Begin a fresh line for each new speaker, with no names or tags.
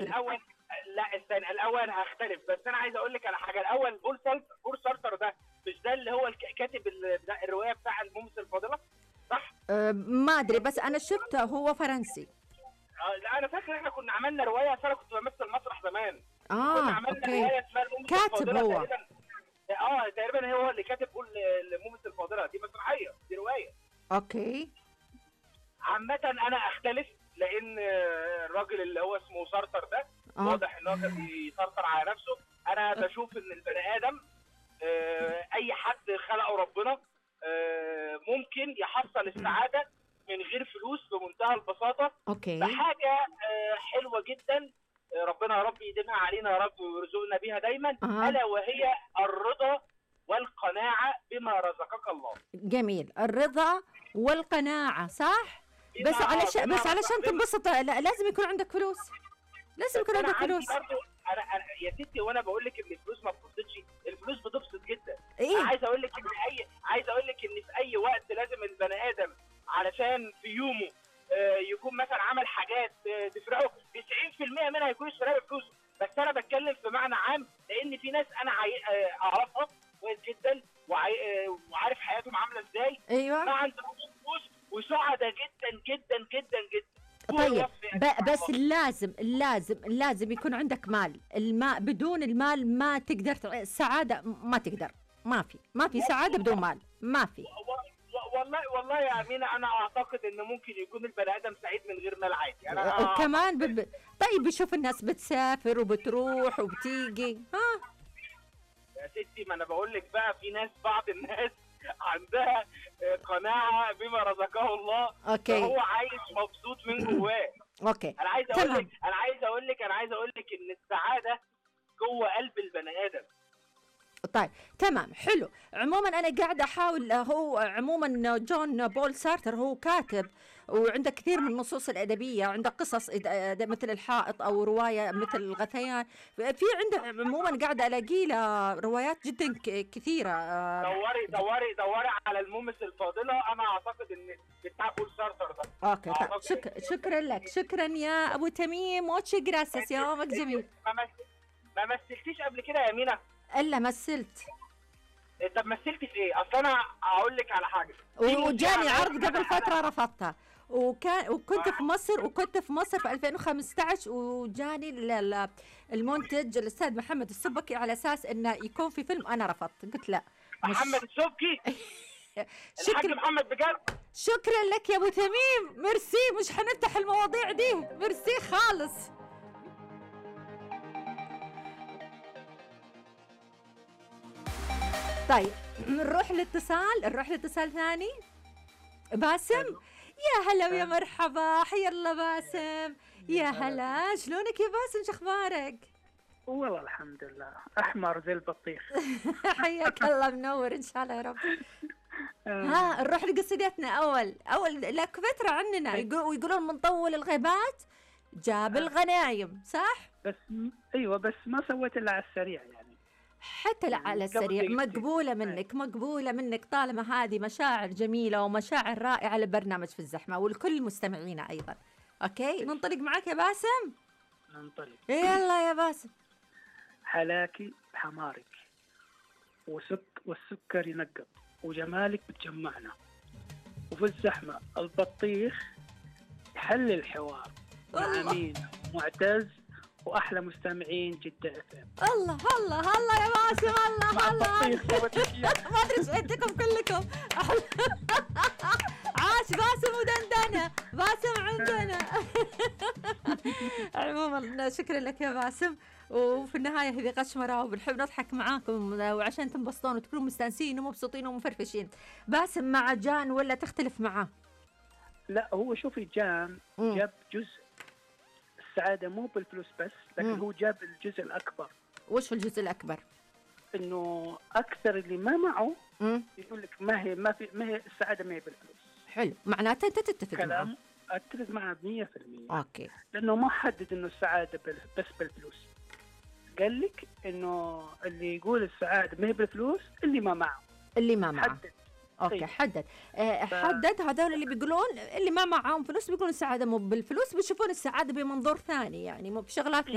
الاول لا استنى الاول هختلف بس انا عايز اقول لك على حاجه الاول بول سارتر بول سارتر ده مش ده اللي هو الك- كاتب ال- بتاع الروايه بتاع المومس الفاضله صح؟
أه ما ادري بس انا شفته هو فرنسي
آه لا انا فاكر احنا كنا عملنا روايه أصل انا كنت بمثل مسرح زمان كنا
اه
عملنا
اوكي
روايه اسمها المومس
كاتب
الفاضله
هو.
تقريبا اه تقريبا هو اللي كاتب بول المومس الفاضله دي مسرحيه دي روايه
اوكي
عامة أنا أختلف لأن آه، الراجل اللي هو اسمه سارتر ده
اه
واضح إن هو كان بيسيطر على نفسه أنا بشوف إن البني آدم آه، أي حد خلقه ربنا آه، ممكن يحصل السعادة من غير فلوس بمنتهى البساطة
اوكي
بحاجة آه، حلوة جدا آه، ربنا يا رب يديمها علينا يا رب ويرزقنا بيها دايما
أها.
ألا وهي الرضا والقناعة بما رزقك الله
جميل الرضا والقناعة صح
بما-
بس علشان
بما
بس علشان
رزقك-
تنبسط لا لازم يكون عندك فلوس لازم يكون
أنا
عندك
عندي
فلوس
برضو انا انا يا ستي وانا بقول لك ان الفلوس ما بتبسطش الفلوس بتبسط جدا انا
ايه
عايز اقول لك ان اي عايز اقول لك ان في اي وقت لازم البني ادم علشان في يومه آه، يكون مثلا عمل حاجات آه، تفرحه 90% منها يكون اشتراها بفلوسه بس انا بتكلم في معنى عام لان في ناس انا عاي- آه، اعرفها كويس جدا وعاي- آه، وعارف حياتهم عامله ازاي ما
ايوه
عندهمش فلوس وسعداء جدا جدا جدا جدا
طيب
وصف
ب- بس لازم لازم لازم يكون عندك مال الماء بدون المال ما تقدر تع- السعادة ما تقدر ما في ما في سعادة بدون مال ما في
و- و- والله والله يا امينه انا اعتقد ان ممكن يكون البني ادم سعيد من غير مال عادي انا
وكمان ب... ب- طيب بشوف الناس بتسافر وبتروح وبتيجي ها
يا ستي ما انا بقول لك بقى في ناس بعض الناس عندها آه، قناعه بما رزقه الله
اوكي
فهو عايش مبسوط من جواه
اوكي
انا عايز اقول
تمام.
لك انا عايز اقول لك انا عايز اقول لك ان السعاده جوه قلب البني ادم
طيب تمام حلو عموما انا قاعده احاول هو عموما جون بول سارتر هو كاتب وعنده كثير من النصوص الادبيه وعنده قصص إد- أد- مثل الحائط او روايه مثل الغثيان في عنده عموما قاعده الاقي له روايات جدا ك- كثيره آه،
دوري دوري دوري على المومس الفاضله انا اعتقد ان بتاع بول سارتر ده
اوكي طيب شك شكرا لك شكرا يا ابو تميم موتش جراسس يومك جميل
ما مثل- ما مثلتيش قبل كده يا امينه
الا مثلت
طب مثلتي في ايه؟ اصل انا هقول لك على حاجه في
وجاني
مذيعة
عرض قبل
أنا-
فتره رفضتها وكان وكنت في مصر وكنت في مصر في 2015 وجاني ال- ال- المنتج الاستاذ محمد السبكي على اساس انه يكون في فيلم انا رفضت قلت لا مش
محمد السبكي الحاج
شكرا
محمد بجد
شكرا لك يا ابو تميم ميرسي مش حنفتح المواضيع دي ميرسي خالص طيب نروح لاتصال نروح لاتصال ثاني باسم يا هلا ويا مرحبا حيا الله باسم يا هلا شلونك يا باسم شو اخبارك
والله الحمد لله احمر زي البطيخ
حياك الله منور ان شاء الله يا رب
آه،
ها نروح لقصيدتنا اول اول لك فتره عننا يقول ويقولون من طول الغيبات جاب الغنايم صح
بس ايوه بس ما سويت الا على السريع يعني
حتى لا
يعني
على
قبل
السريع
دقيقتين.
مقبولة منك مقبولة منك طالما هذه مشاعر جميلة ومشاعر رائعة للبرنامج في الزحمة والكل مستمعينا أيضا أوكي ننطلق معك يا باسم
ننطلق
يلا يا باسم
حلاكي بحمارك وسك والسكر ينقط وجمالك بتجمعنا وفي الزحمة البطيخ يحل الحوار مع
الله.
مين معتز وأحلى مستمعين جدة اف ام
الله الله الله يا باسم الله
مع
الله
البطيخ سويت أشياء.
ما ادري ايش عندكم كلكم عاش باسم ودندنه باسم عندنا عموما شكرا لك يا باسم وفي النهاية هذه قشمرة وبنحب نضحك معاكم وعشان تنبسطون وتكونوا مستانسين ومبسوطين ومفرفشين باسم مع جان ولا تختلف معاه؟
لا هو شوفي جان
مم.
جاب جزء السعادة مو بالفلوس بس لكن
مم.
هو جاب الجزء الأكبر
وش في الجزء الأكبر؟
انه اكثر اللي ما معه
مم.
يقول لك ما هي ما في ما هي السعاده ما هي بالفلوس
حلو معناته أنت تتفق معاه
كلام اتفق معه 100%
أوكي
لانه ما حدد انه السعاده بال- بس بالفلوس قال لك انه اللي يقول السعاده ما هي بالفلوس اللي ما معه
اللي ما معه
حدد
اوكي
طيب.
حدد آه
ف-
حدد هذول اللي بيقولون اللي ما معاهم فلوس بيقولون السعاده مو بالفلوس بيشوفون السعاده بمنظور ثاني يعني مو بشغلات